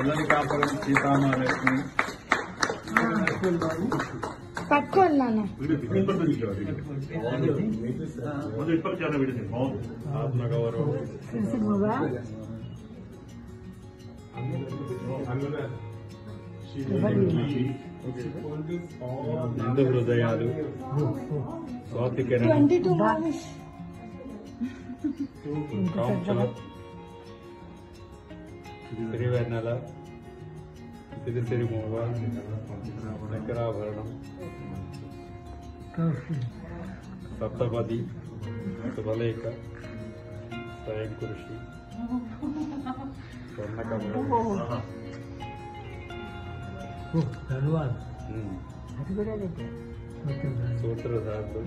చల్లని కాపురం సీతామహాలక్ష్మి పట్టుకోండి నాన్న ఆత్మగౌరవం నిండు Hrudayalu Swathi Kiranam twenty two movies కాంక్షలు సిరివెన్నెల సిరి సిరి మూవ శంకరాభరణం సప్తపది శుభలేఖ స్వయం కృషి స్వర్ణకమలం ఉమ్. సూత్రధారులు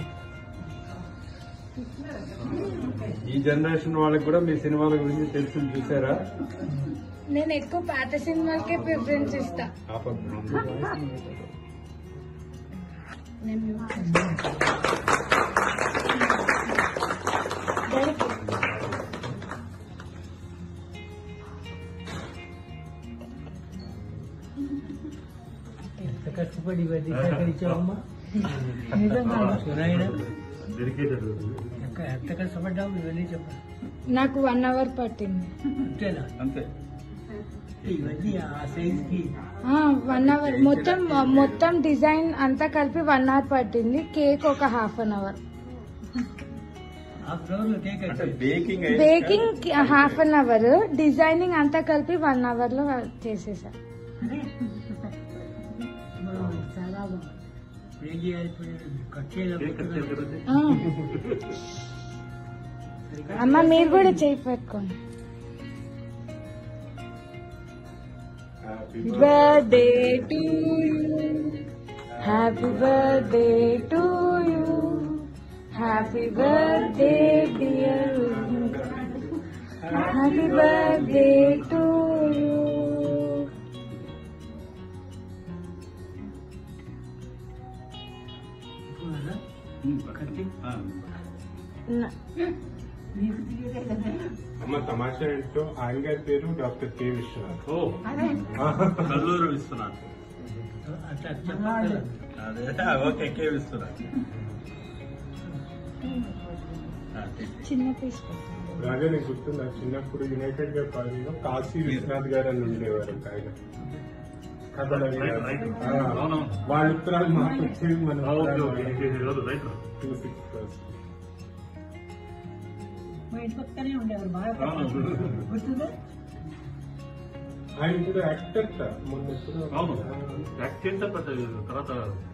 ఈ జనరేషన్ వాళ్ళకి కూడా మీ సినిమాల గురించి తెలిసి చూసారా నేను ఎక్కువ పాత సినిమాలకే ప్రిఫరెన్స్ ఇస్తా ఆపద్దు నేను ఎంత కష్టపడి ఇవన్నీ సేకరించావమ్మా నిజంగా నాయన ఎంత కష్టపడ్డావు ఇవన్నీ చెప్పాలి నాకు వన్ అవర్ పట్టింది అంతేనా అంతే ఇవన్నీ ఆ సైజ్ కి వన్ అవర్ మొత్తం మొత్తం డిజైన్ అంతా కలిపి వన్ అవర్ పట్టింది కేక్ ఒక half an hour half an hour లో కేక్ అంటే అయితే baking baking half an hour designing అంతా కలిపి వన్ అవర్ లో చేసేసా చాలా బాగుంది ఏం చేయాలి ఇప్పుడు కట్ చేయాలి ఆ. అమ్మ మీరు కూడా చేయి పెట్టుకోండి birthday to you happy birthday to you happy birthday dear happy birthday to you అమ్మ తమాషా ఏంటో ఆయన గారి పేరు డాక్టర్ కె విశ్వనాథ్ ఓ కల్లూరు విశ్వనాథ్ అట్లా చెప్పాలి అదే ఓకే కే విశ్వనాథ్ ఆ, తీసి. చిన్న పీస్ రాజా నీకు గుర్తుందా చిన్నప్పుడు యునైటెడ్ గా కాలనీలో కాశీ విశ్వనాథ్ గారు అని ఉండేవారు ఒక ఆయన కథలు అవి రైట్, రైట్. ఆ, అవునవును. వాళ్ళ ఉత్తరాలు మాకు వచ్చేవి మన ఆ, ఓకే, ఓకే. ఇది ఈరోజు రైట్ రా. టూ సిక్స్ ప్లస్ మా ఇంటి పక్కనే ఉండేవారు బాగా అవును. గుర్తుందా ఆయన కూడా యాక్టర్ మొన్న ఎప్పుడో అవును యాక్ట్ చేస్తే పెద్ద తర్వాత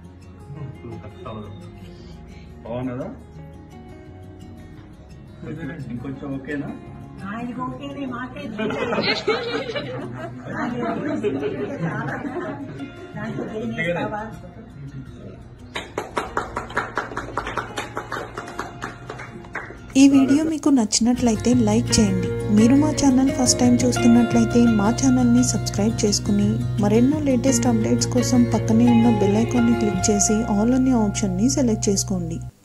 బాగున్నదా ఇంకొంచెం ఓకేనా ఆయనకు ఓకేనే మాకే ఈ వీడియో మీకు నచ్చినట్లయితే లైక్ చేయండి మీరు మా ఛానల్ ఫస్ట్ టైం చూస్తున్నట్లయితే మా ఛానల్ని సబ్స్క్రైబ్ చేసుకుని మరెన్నో లేటెస్ట్ అప్డేట్స్ కోసం పక్కనే ఉన్న బెల్ ఐకాన్ని క్లిక్ చేసి ఆల్ అనే ఆప్షన్ని సెలెక్ట్ చేసుకోండి